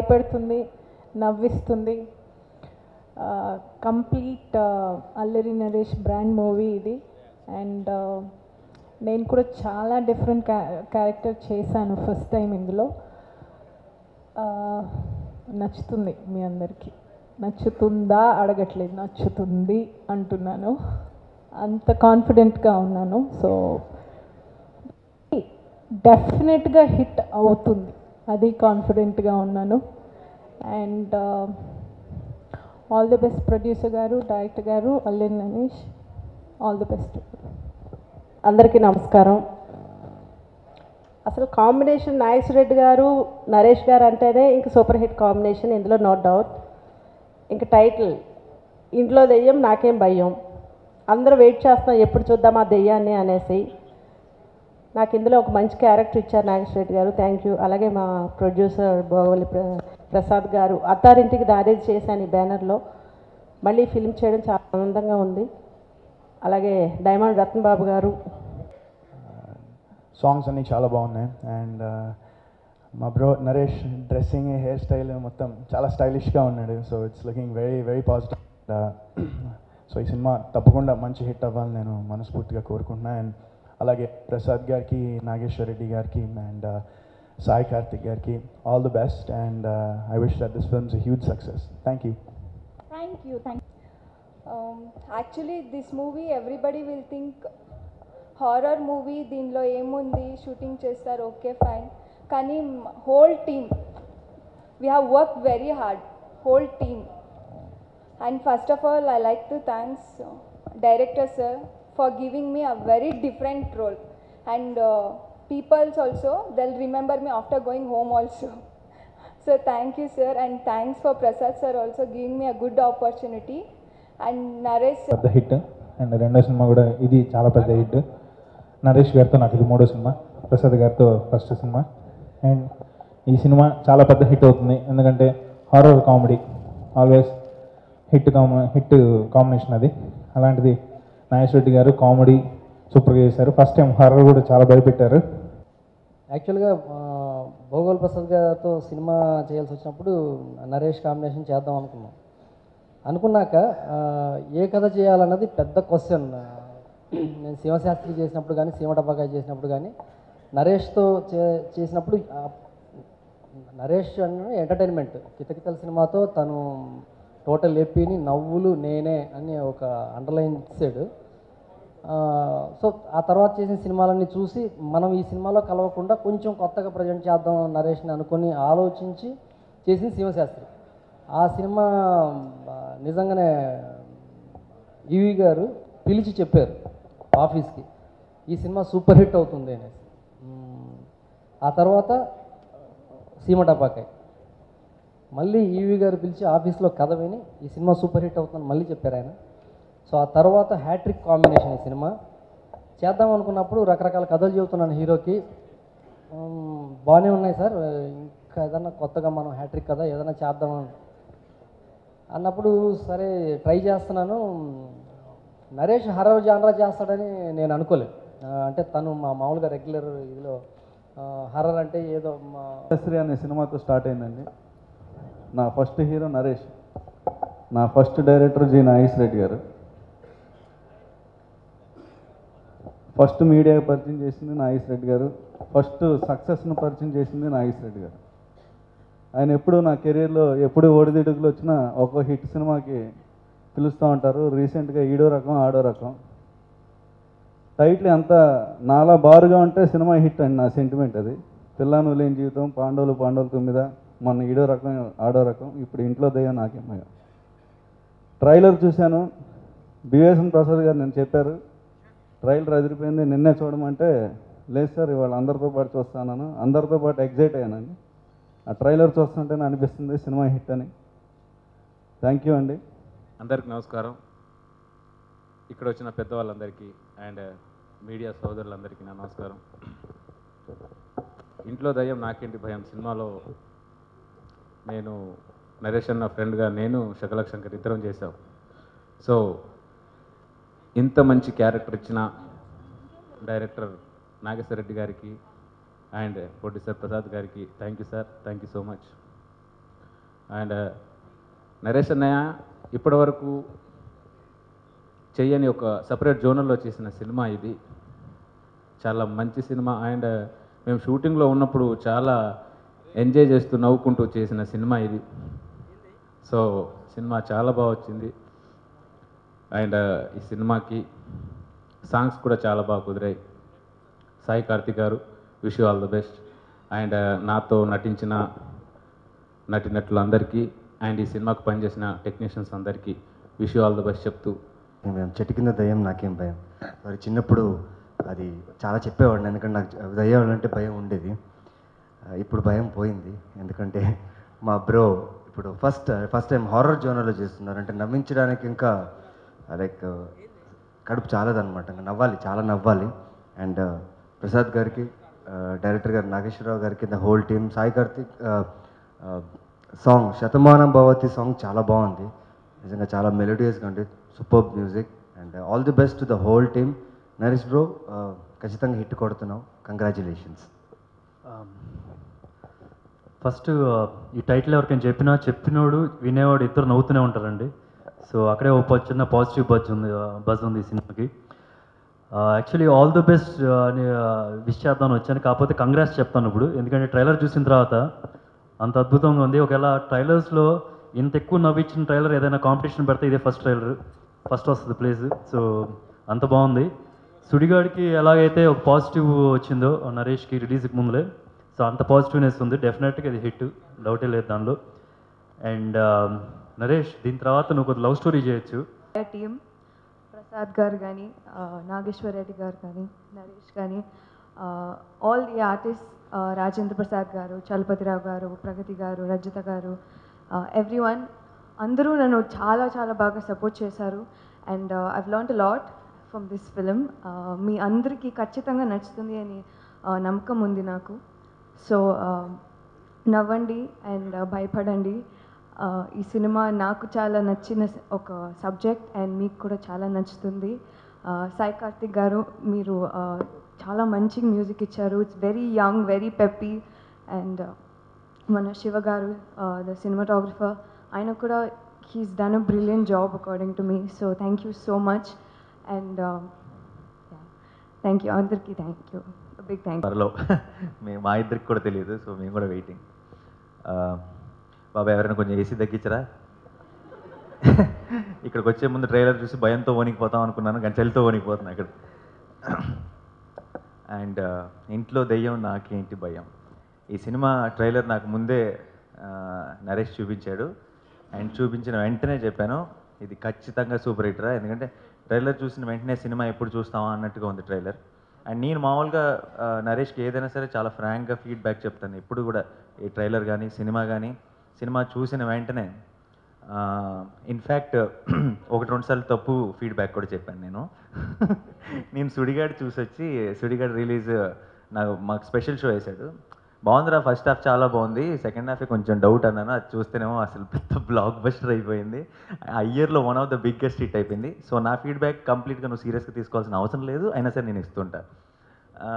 భయపెడుతుంది నవ్విస్తుంది complete Allari Naresh brand movie ఇది and నేను కూడా చాలా డిఫరెంట్ క్యా క్యారెక్టర్ చేశాను ఫస్ట్ టైం ఇందులో ఆ, నచ్చుతుంది మీ అందరికీ నచ్చుతుందా అడగట్లేదు నచ్చుతుంది అంటున్నాను అంత కాన్ఫిడెంట్గా ఉన్నాను సో డెఫినెట్గా హిట్ అవుతుంది అది కాన్ఫిడెంట్గా ఉన్నాను and all the best producer గారు డైరెక్టర్ గారు అల్లెన్ ననీష్ ఆల్ ది బెస్ట్ అందరికీ నమస్కారం అసలు కాంబినేషన్ నాగేశ్వర రెడ్డి గారు నరేష్ గారు అంటేనే ఇంక సూపర్ హిట్ కాంబినేషన్ ఇందులో నో డౌట్ ఇంక టైటిల్ ఇంట్లో దెయ్యం నాకేం భయం అందరూ వెయిట్ చేస్తున్నాం ఎప్పుడు చూద్దాం ఆ దెయ్యాన్ని అనేసి నాకు ఇందులో ఒక మంచి క్యారెక్టర్ ఇచ్చారు నాగేశ్వర రెడ్డి గారు థ్యాంక్ యూ అలాగే మా ప్రొడ్యూసర్ భోగవల్లి ప్ర ప్రసాద్ గారు అత్తారింటికి దారేది చేశాను ఈ బ్యానర్లో మళ్ళీ ఫిల్మ్ చేయడం చాలా ఆనందంగా ఉంది అలాగే డైమండ్ రత్న బాబు గారు సాంగ్స్ అన్నీ చాలా బాగున్నాయి అండ్ మా bro Naresh dressing hair style మొత్తం చాలా స్టైలిష్గా ఉన్నాడు so it's looking very very positive so ఈ సినిమా తప్పకుండా మంచి హిట్ అవ్వాలని నేను మనస్ఫూర్తిగా కోరుకుంటున్నాను అండ్ అలాగే ప్రసాద్ గారికి నాగేశ్వర్ రెడ్డి గారికి అండ్ సాయి కార్తిక్ గారికి all the best and I wish that this film's huge success thank you Thank you. Thank. Um, actually, this movie everybody will think horror movie దీనిలో ఏముంది షూటింగ్ చేస్తారు ఓకే ఫైన్ కానీ whole team we have work very hard whole team and first of all I like to thanks director sir for giving me a very different role and peoples also they'll remember me after going home also so thank you sir and thanks for Prasad sir also giving me a good opportunity and Naresh పెద్ద hit and రెండో cinema కూడా ఇది చాలా పెద్ద hit Naresh గారితో నాకు ఇది మూడో సినిమా ప్రసాద్ గారితో ఫస్ట్ సినిమా అండ్ ఈ సినిమా చాలా పెద్ద హిట్ అవుతుంది ఎందుకంటే హారర్ కామెడీ ఆల్వేస్ హిట్ కాంబి హిట్ కాంబినేషన్ అది అలాంటిది నాగేశ్వర రెడ్డి గారు కామెడీ సూపర్గా చేశారు ఫస్ట్ టైం హారర్ కూడా చాలా భయపెట్టారు యాక్చువల్గా ఆ, భోగోల్ ప్రసాద్ గారితో సినిమా చేయాల్సి వచ్చినప్పుడు నరేష్ కాంబినేషన్ చేద్దాం అనుకున్నాం అనుకున్నాక ఆ, ఏ కథ చేయాలన్నది పెద్ద క్వశ్చన్ నేను శివశాస్త్రి చేసినప్పుడు కానీ సీమటపాకాయ చేసినప్పుడు కానీ నరేష్తో చే చేసినప్పుడు ఆ, నరేష్ అన్న ఎంటర్టైన్మెంట్ కితకితల సినిమాతో తను టోటల్ ఏపీని నవ్వులు నేనే అని ఒక అండర్లైన్ ఇచ్చాడు ఆ, సో ఆ తర్వాత చేసిన సినిమాలన్నీ చూసి మనం ఈ సినిమాలో కలవకుండా కొంచెం కొత్తగా ప్రజెంట్ చేద్దాం నరేష్ని అనుకొని ఆలోచించి చేసిన శివశాస్త్రి ఆ సినిమా ఆ, నిజంగానే ఈవి గారు పిలిచి చెప్పారు ఆఫీస్కి ఈ సినిమా సూపర్ హిట్ అవుతుంది అనేసి మ్మ్. ఆ తర్వాత సీమటపాకాయ్ మళ్ళీ ఈవి గారు పిలిచి ఆఫీస్లో కథ విని ఈ సినిమా సూపర్ హిట్ అవుతుందని మళ్ళీ చెప్పారు ఆయన సో ఆ తర్వాత హ్యాట్రిక్ కాంబినేషన్ ఈ సినిమా చేద్దాం అనుకున్నప్పుడు రకరకాల కథలు చెబుతున్నాను హీరోకి మ్మ్, బాగానే ఉన్నాయి సార్ ఇంకా ఏదన్నా కొత్తగా మనం హ్యాట్రిక్ కథ ఏదైనా చేద్దాం అన్నప్పుడు సరే ట్రై చేస్తున్నాను నరేష్ హర్రర్ జానరా చేస్తాడని నేను అనుకోలేదు ఆ, అంటే తను మా మామూలుగా రెగ్యులర్ ఇదిలో హర్రర్ అంటే ఏదో మా శ్రీ అనే సినిమాతో స్టార్ట్ అయిందండి నా ఫస్ట్ హీరో నరేష్ నా first director G Nagesh Reddy గారు ఫస్ట్ మీడియా పరిచయం చేసింది నాగేష్ రెడ్డి గారు ఫస్ట్ సక్సెస్ను పరిచయం చేసింది నాగేష్ రెడ్డి గారు ఆయన ఎప్పుడు నా కెరీర్లో ఎప్పుడు ఒడిదిడుగులు వచ్చినా ఒక్కో హిట్ సినిమాకి పిలుస్తూ ఉంటారు రీసెంట్గా ఈడో రకం ఆడో రకం టైటిల్ ఎంత నాలా బారుగా ఉంటే సినిమా హిట్ అండి నా సెంటిమెంట్ అది పిల్లాను లేని జీవితం పాండవులు పాండవులు తొమ్మిద మొన్న ఈడో రకం ఆడో రకం ఇప్పుడు ఇంట్లో దయ్యం నాకేమయ్య ట్రైలర్ చూశాను బివేసన్ ప్రసాద్ గారు నేను చెప్పారు ట్రైలర్ అదిరిపోయింది నిన్నే చూడమంటే లేదు సార్ ఇవాళ అందరితో పాటు చూస్తాను అందరితో పాటు ఎగ్జైట్ అయ్యానండి ఆ ట్రైలర్ చూస్తుంటేనే అనిపిస్తుంది సినిమా హిట్ అని థ్యాంక్ యూ అండి అందరికి నమస్కారం ఇక్కడ వచ్చిన పెద్దవాళ్ళందరికీ అండ్ మీడియా సోదరులందరికీ నా నమస్కారం ఇంట్లో దయ్యం నాకేంటి భయం సినిమాలో నేను నరేష్ అన్న ఫ్రెండ్గా నేను శకలక్ శంకర్ ఇద్దరం చేశాం సో ఇంత మంచి క్యారెక్టర్ ఇచ్చిన డైరెక్టర్ నాగేశ్వర రెడ్డి గారికి అండ్ ప్రొడ్యూసర్ ప్రసాద్ గారికి thank you sir thank you so much and Naresh అన్నయ్య ఇప్పటివరకు చెయ్యని ఒక సపరేట్ జోనర్లో చేసిన సినిమా ఇది చాలా మంచి సినిమా అండ్ మేము షూటింగ్లో ఉన్నప్పుడు చాలా ఎంజాయ్ చేస్తూ నవ్వుకుంటూ చేసిన సినిమా ఇది సో సినిమా చాలా బాగా వచ్చింది అండ్ ఈ సినిమాకి సాంగ్స్ కూడా చాలా బాగా కుదిరాయి సాయి కార్తిక్ గారు wish all the best and నాతో నటించిన నటినట్లు అందరికీ అండ్ ఈ సినిమాకు పనిచేసిన టెక్నీషియన్స్ అందరికీ విష్ ఆల్ ద బెస్ట్ చెప్తూ మేము చెట్టు కింద దయ్యం నాకేం భయం మరి చిన్నప్పుడు అది చాలా చెప్పేవాడిని ఎందుకంటే నాకు దయ్యాలు అంటే భయం ఉండేది ఆ, ఇప్పుడు భయం పోయింది ఎందుకంటే మా బ్రో ఇప్పుడు ఫస్ట్ ఫస్ట్ టైం హారర్ జోనర్లో చేస్తున్నారు అంటే నవ్వించడానికి ఇంకా లైక్ కడుపు చాలదన్నమాట ఇంకా నవ్వాలి చాలా నవ్వాలి అండ్ ప్రసాద్ గారికి డైరెక్టర్ గారు నాగేశ్వరరావు గారికి the whole team Sai Karthik song Shatamanam Bhavati song చాలా బాగుంది నిజంగా చాలా మెలోడియస్గా ఉంది super music and all the best to the whole team Naresh bro ఖచ్చితంగా హిట్ కొడుతున్నావు కంగ్రాచులేషన్స్ ఫస్ట్ ఈ టైటిల్ ఎవరికైనా చెప్పినా చెప్పినోడు వినేవాడు ఇద్దరు నవ్వుతూనే ఉంటారండి సో అక్కడే ఒక ప- చిన్న పాజిటివ్ బజ్ ఉంది బజ్ ఉంది ఈ సినిమాకి యాక్చువల్లీ ఆల్ ది బెస్ట్ అని విష్ చేద్దామని వచ్చాను కాకపోతే కంగ్రాట్స్ చెప్తాను ఇప్పుడు ఎందుకంటే ట్రైలర్ చూసిన తర్వాత అంత అద్భుతంగా ఉంది ఒకవేళ ట్రైలర్స్లో ఇంత ఎక్కువ నవ్వించిన ట్రైలర్ ఏదైనా కాంపిటీషన్ పెడితే ఇదే ఫస్ట్ ట్రైలర్ ఫస్ట్ వస్తుంది ప్లేస్ సో అంత బాగుంది సుడిగాడికి ఎలాగైతే ఒక పాజిటివ్ వచ్చిందో నరేష్కి రిలీజ్కి ముందులే సో అంత పాజిటివ్నెస్ ఉంది డెఫినెట్గా ఇది హిట్ డౌటే లేదు దానిలో అండ్ నరేష్ దీని తర్వాత నువ్వు కొద్ది లవ్ స్టోరీ చేయొచ్చు టీం ప్రసాద్ గారు కానీ నాగేశ్వర రెడ్డి గారు కానీ నరేష్ కానీ all the artist Rajendra Prasad గారు చలపతిరావు గారు ప్రగతి గారు రజిత గారు ఎవ్రీ వన్ అందరూ నన్ను చాలా చాలా బాగా సపోర్ట్ చేశారు and I've learn lot from this film మీ అందరికీ ఖచ్చితంగా నచ్చుతుంది అని uh, నమ్మకం ఉంది నాకు సో నవ్వండి అండ్ భయపడండి ఆ, ఈ సినిమా నాకు చాలా నచ్చిన స- ఒక సబ్జెక్ట్ అండ్ మీకు కూడా చాలా నచ్చుతుంది ఆ, సాయి కార్తిక్ గారు మీరు ఆ, చాలా మంచి మ్యూజిక్ ఇచ్చారు it's very young very peppy and మన శివ గారు ద సినిమాటోగ్రఫర్ ఆయన కూడా he's done a brilliant job according to me so thank you so much and thank you అందరికీ thank you big thank you త్వరలో మేము మా ఇద్దరికి కూడా తెలియదు సో మేము కూడా వెయిటింగ్ బాబా ఎవరైనా కొంచెం ఏసీ తగ్గించరా ఇక్కడికి వచ్చే ముందు ట్రైలర్ చూసి భయంతో వణికిపోతాం అనుకున్నాను కానీ చలితో వణికిపోతున్నా ఇక్కడ అండ్ ఇంట్లో దెయ్యం నాకేంటి భయం ఈ సినిమా ట్రైలర్ నాకు ముందే ఆ, నరేష్ చూపించాడు అండ్ చూపించిన వెంటనే చెప్పాను ఇది ఖచ్చితంగా సూపర్ హిట్ రా ఎందుకంటే ట్రైలర్ చూసిన వెంటనే సినిమా ఎప్పుడు చూస్తామా అన్నట్టుగా ఉంది ట్రైలర్ అండ్ నేను మామూలుగా ఆ, నరేష్కి ఏదైనా సరే చాలా ఫ్రాంక్గా ఫీడ్బ్యాక్ చెప్తాను ఎప్పుడు కూడా ఈ ట్రైలర్ కానీ సినిమా కానీ సినిమా చూసిన వెంటనే ఇన్ఫ్యాక్ట్ ఒకటి రెండు సార్లు తప్పు ఫీడ్బ్యాక్ కూడా చెప్పాను నేను నేను సుడిగాడు చూసి వచ్చి సుడిగాడు రిలీజ్ నాకు మాకు స్పెషల్ షో వేశాడు బాగుందిరా ఫస్ట్ హాఫ్ చాలా బాగుంది సెకండ్ హాఫ్ కొంచెం డౌట్ అన్నాను అది చూస్తేనేమో అసలు పెద్ద బ్లాక్ బస్టర్ అయిపోయింది ఆ ఇయర్లో one of the biggest hit అయిపోయింది సో నా ఫీడ్బ్యాక్ కంప్లీట్గా నువ్వు సీరియస్గా తీసుకోవాల్సిన అవసరం లేదు అయినా సరే నేను ఇస్తుంటా ఆ,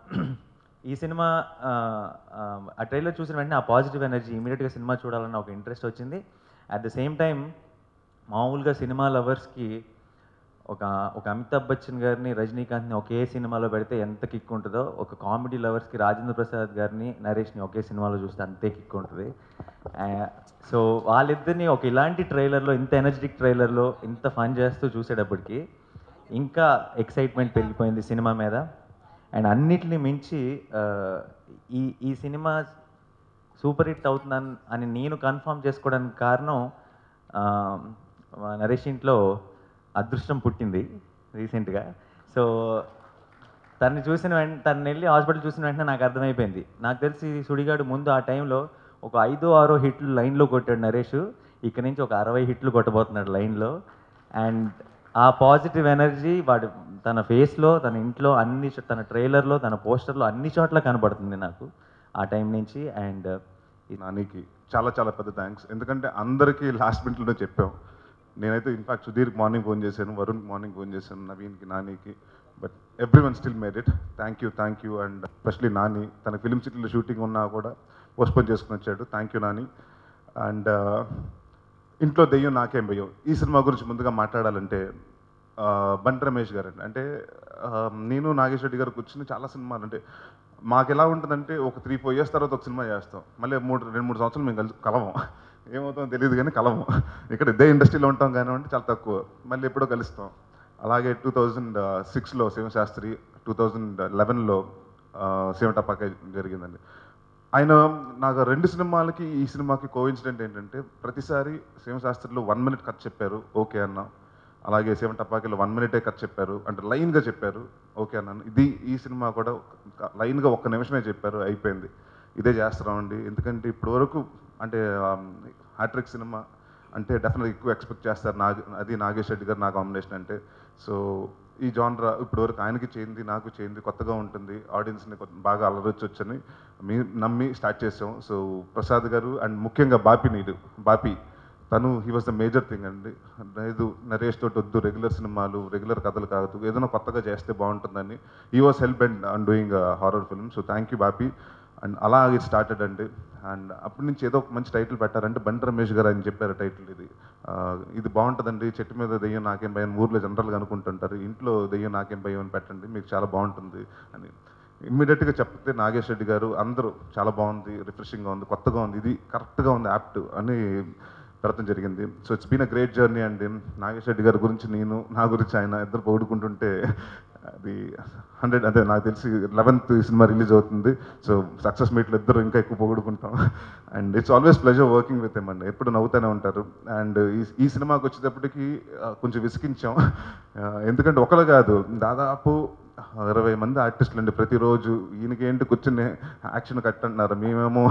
ఈ సినిమా ఆ, ఆ, ఆ ట్రైలర్ చూసిన వెంటనే ఆ పాజిటివ్ ఎనర్జీ ఇమీడియట్గా సినిమా చూడాలన్న ఒక ఇంట్రెస్ట్ వచ్చింది అట్ ద సేమ్ టైం మామూలుగా సినిమా లవర్స్కి ఒక ఒక అమితాబ్ బచ్చన్ గారిని రజనీకాంత్ని ఒకే సినిమాలో పెడితే ఎంత కిక్ ఉంటుందో ఒక కామెడీ లవర్స్కి రాజేంద్ర ప్రసాద్ గారిని నరేష్ని ఒకే సినిమాలో చూస్తే అంతే కిక్ ఉంటుంది సో వాళ్ళిద్దరిని ఒక ఇలాంటి ట్రైలర్లో ఇంత ఎనర్జెటిక్ ట్రైలర్లో ఇంత ఫన్ చేస్తూ చూసేటప్పటికి ఇంకా ఎక్సైట్మెంట్ పెరిగిపోయింది సినిమా మీద అండ్ అన్నిటిని మించి ఆ, ఈ ఈ సినిమా సూపర్ హిట్ అవుతుందని అని నేను కన్ఫర్మ్ చేసుకోవడానికి కారణం ఆ, మా నరేష్ ఇంట్లో అదృష్టం పుట్టింది రీసెంట్గా సో తన్ని చూసిన వెంటనే తను వెళ్ళి హాస్పిటల్ చూసిన వెంటనే నాకు అర్థమైపోయింది నాకు తెలిసి సుడిగాడు ముందు ఆ టైంలో ఒక ఐదో ఆరో హిట్లు లైన్లో కొట్టాడు నరేష్ ఇక్కడ నుంచి ఒక అరవై హిట్లు కొట్టబోతున్నాడు లైన్లో అండ్ ఆ పాజిటివ్ ఎనర్జీ వాడు తన ఫేస్లో తన ఇంట్లో అన్ని చో- తన ట్రైలర్లో తన పోస్టర్లో అన్ని చోట్ల కనబడుతుంది నాకు ఆ టైం నుంచి అండ్ నానికి చాలా చాలా పెద్ద థ్యాంక్స్ ఎందుకంటే అందరికీ లాస్ట్ మినిట్లోనే చెప్పాం నేనైతే ఇన్ఫాక్ట్ సుధీర్కి మార్నింగ్ ఫోన్ చేశాను వరుణ్కి మార్నింగ్ ఫోన్ చేశాను నవీన్కి నానికి but everyone still made it thank you thank you and especially Nani తన ఫిలిం సిటీలో షూటింగ్ ఉన్నా కూడా పోస్ట్పోన్ చేసుకుని వచ్చాడు థ్యాంక్ యూ నాని అండ్ ఇంట్లో దెయ్యం నాకేం భయం ఈ సినిమా గురించి ముందుగా మాట్లాడాలంటే ఆ, బండి రమేష్ గారు అండి అంటే ఆ, నేను నాగేష్ రెడ్డి గారు కూర్చుని చాలా సినిమాలు అంటే మాకు ఎలా ఉంటుందంటే ఒక త్రీ ఫోర్ ఇయర్స్ తర్వాత ఒక సినిమా చేస్తాం మళ్ళీ మూడు రెండు మూడు సంవత్సరాలు మేము కలిసి కలవం ఏమవుతుందో తెలియదు కానీ కలవం ఇక్కడ ఇదే ఇండస్ట్రీలో ఉంటాం కానివ్వండి చాలా తక్కువ మళ్ళీ ఎప్పుడో కలుస్తాం అలాగే టూ థౌజండ్ సిక్స్లో శివశాస్త్రి టూ థౌజండ్ లెవెన్లో శివటపాక జరిగిందండి ఆయన నాకు రెండు సినిమాలకి ఈ సినిమాకి కోఇన్సిడెంట్ ఏంటంటే ప్రతిసారి శివశాస్త్రిలో వన్ మినిట్ కట్ చెప్పారు ఓకే అన్న అలాగే సెవెన్ టపాకీలో వన్ మినిటే కట్ చెప్పారు అంటే లైన్గా చెప్పారు ఓకే అన్నాను ఇది ఈ సినిమా కూడా ఒక- లైన్గా ఒక్క నిమిషమే చెప్పారు అయిపోయింది ఇదే చేస్తున్నామండి ఎందుకంటే ఇప్పటి వరకు అంటే హ్యాట్రిక్ సినిమా అంటే డెఫినెట్గా ఎక్కువ ఎక్స్పెక్ట్ చేస్తారు నాగ అది నాగేష్ రెడ్డి గారు నా కాంబినేషన్ అంటే సో ఈ జానరా ఇప్పటి వరకు ఆయనకి చేయింది నాకు చేయింది కొత్తగా ఉంటుంది ఆడియన్స్ని కొ- బాగా అలరొచ్చొచ్చని మీ నమ్మి స్టార్ట్ చేసాం సో ప్రసాద్ గారు అండ్ ముఖ్యంగా బాపి నీడు బాపి తను he was the major thing అండి లేదు నరేష్ తోటి వద్దు రెగ్యులర్ సినిమాలు రెగ్యులర్ కథలు కాదు ఏదైనా కొత్తగా చేస్తే బాగుంటుందని ఈ was help and on doing horror film so thank you Bapi and అలా ఇట్ స్టార్టెడ్ అండి అండ్ అప్పటి నుంచి ఏదో ఒక మంచి టైటిల్ పెట్టారంటే బండి రమేష్ గారు అని చెప్పారు టైటిల్ ఇది ఆ, ఇది బాగుంటుందండి చెట్టు మీద దెయ్యం నాకేం భయం ఊర్లో జనరల్గా అనుకుంటుంటారు ఇంట్లో దెయ్యం నాకేం భయం అని పెట్టండి మీకు చాలా బాగుంటుంది అని ఇమ్మీడియట్గా చెప్తే నాగేష్ రెడ్డి గారు అందరూ చాలా బాగుంది రిఫ్రెషింగ్గా ఉంది కొత్తగా ఉంది ఇది కరెక్ట్గా ఉంది యాప్ట్ అని పెడతాం జరిగింది so it's been a great journey అండి నాగేష్ రెడ్డి గారి గురించి నేను నా గురించి ఆయన ఇద్దరు పొగుడుకుంటుంటే అది హండ్రెడ్ అదే నాకు తెలిసి లెవెన్త్ సినిమా రిలీజ్ అవుతుంది సో సక్సెస్ మీట్లో ఇద్దరు ఇంకా ఎక్కువ పొగుడుకుంటాం and it's always pleasure working with them అండి ఎప్పుడు నవ్వుతూనే ఉంటారు అండ్ ఈ ఈ సినిమాకి వచ్చేటప్పటికి ఆ, కొంచెం విసిగించాం ఆ, ఎందుకంటే ఒకరు కాదు దాదాపు ఇరవై మంది ఆర్టిస్టులు అండి ప్రతిరోజు ఈయనకేంటి కూర్చుని యాక్షన్ కట్ అంటున్నారు మేమేమో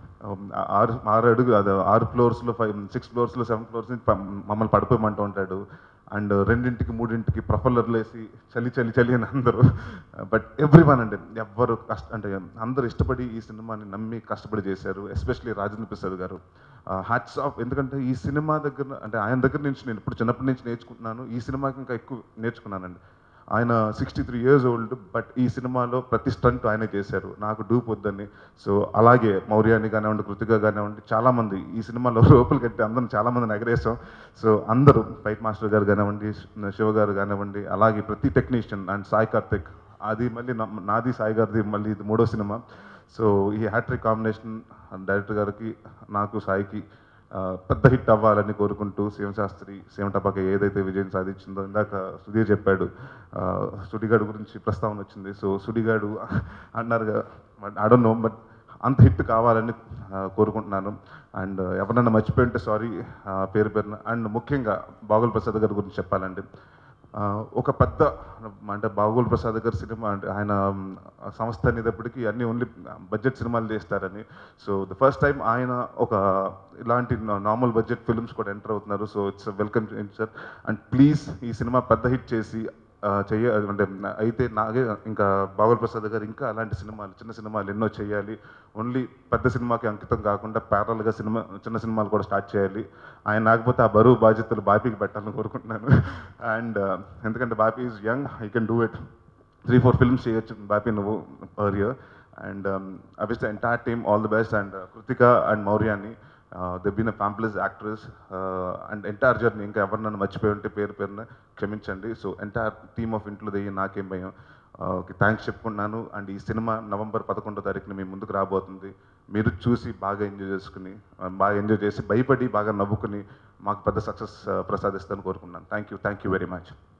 ఆరు ఆరు అడుగు అది ఆరు ఫ్లోర్స్లో ఫైవ్ సిక్స్ ఫ్లోర్స్లో సెవెన్ ఫ్లోర్స్ నుంచి పం- మమ్మల్ని పడిపోయమంటూ ఉంటాడు అండ్ రెండింటికి మూడింటికి ప్రొఫెల్లర్లు వేసి చలి చలి చలి అని అందరూ బట్ ఎవ్రీ వన్ అండి ఎవ్వరు కష్ట అంటే అందరూ ఇష్టపడి ఈ సినిమాని నమ్మి కష్టపడి చేశారు ఎస్పెషలీ రాజేంద్ర ప్రసాద్ గారు హ్యాట్స్ ఆఫ్ ఎందుకంటే ఈ సినిమా దగ్గర అంటే ఆయన దగ్గర నుంచి నేను ఇప్పుడు చిన్నప్పటి నుంచి నేర్చుకుంటున్నాను ఈ సినిమాకి ఇంకా ఎక్కువ నేర్చుకున్నానండి ఆయన sixty three years old but ఈ సినిమాలో ప్రతి స్టంట్ ఆయనే చేశారు నాకు డూప్ వద్దని సో అలాగే మౌర్యాని కానివ్వండి కృతిక కానివ్వండి చాలామంది ఈ సినిమాలో రూపులు కట్టి అందరం చాలామందిని ఎగరేసాం సో అందరూ ఫైట్ మాస్టర్ గారు కానివ్వండి శివ గారు కానివ్వండి అలాగే ప్రతి టెక్నీషియన్ అండ్ సాయి కార్తిక్ అది మళ్ళీ నా- నాది సాయి గారిది మళ్ళీ ఇది మూడో సినిమా సో ఈ హ్యాట్రిక్ కాంబినేషన్ డైరెక్టర్ గారికి నాకు సాయికి ఆ, పెద్ద హిట్ అవ్వాలని కోరుకుంటూ శివశాస్త్రి శివటపాక ఏదైతే విజయం సాధించిందో ఇందాక సుధీర్ చెప్పాడు ఆ, సుడిగాడు గురించి ప్రస్తావన వచ్చింది సో సుడిగాడు అన్నారు అడన్ నో బట్ అంత హిట్ కావాలని ఆ, కోరుకుంటున్నాను అండ్ ఎవరన్నా మర్చిపోయి ఉంటే సారీ పేరు పేరున అండ్ ముఖ్యంగా బాగుల్ ప్రసాద్ గారి గురించి చెప్పాలండి ఆ, ఒక పెద్ద అంటే బాగోల్ ప్రసాద్ గారి సినిమా అంటే ఆయన మ్, సంస్థ అనేటప్పటికీ అన్ని ఓన్లీ బడ్జెట్ సినిమాలు చేస్తారని సో ద ఫస్ట్ టైం ఆయన ఒక ఇలాంటి నార్మల్ బడ్జెట్ ఫిల్మ్స్ కూడా ఎంటర్ అవుతున్నారు so it's welcome sir and please ఈ సినిమా పెద్ద హిట్ చేసి ఆ, చెయ్య అంటే అయితే నాగే ఇంకా బాగోల్ ప్రసాద్ గారు ఇంకా అలాంటి సినిమాలు చిన్న సినిమాలు ఎన్నో చేయాలి ఓన్లీ పెద్ద సినిమాకి అంకితం కాకుండా ప్యారల్గా సినిమా చిన్న సినిమాలు కూడా స్టార్ట్ చేయాలి ఆయన లేకపోతే ఆ బరువు బాధ్యతలు బాపీకి పెట్టాలని కోరుకుంటున్నాను అండ్ ఎందుకంటే Bapi is young I can do it three four films చేయొచ్చు బాపీ నువ్వు per year and I wish the entire team all the best and Kritika and మౌర్యాని they been a fabulous actress and entire journey ఇంకా ఎవరు నన్ను మర్చిపోయి ఉంటే పేరు పేరున క్షమించండి సో ఎంటైర్ టీమ్ ఆఫ్ ఇంట్లో దెయ్యం నాకేం భయం ఓకే థ్యాంక్స్ చెప్పుకున్నాను అండ్ ఈ సినిమా నవంబర్ పదకొండో తారీఖున మీ ముందుకు రాబోతుంది మీరు చూసి బాగా ఎంజాయ్ చేసుకుని ఆ, బాగా ఎంజాయ్ చేసి భయపడి బాగా నవ్వుకుని మాకు పెద్ద సక్సెస్ ప్రసాదిస్తాను కోరుకున్నాను thank you thank you very much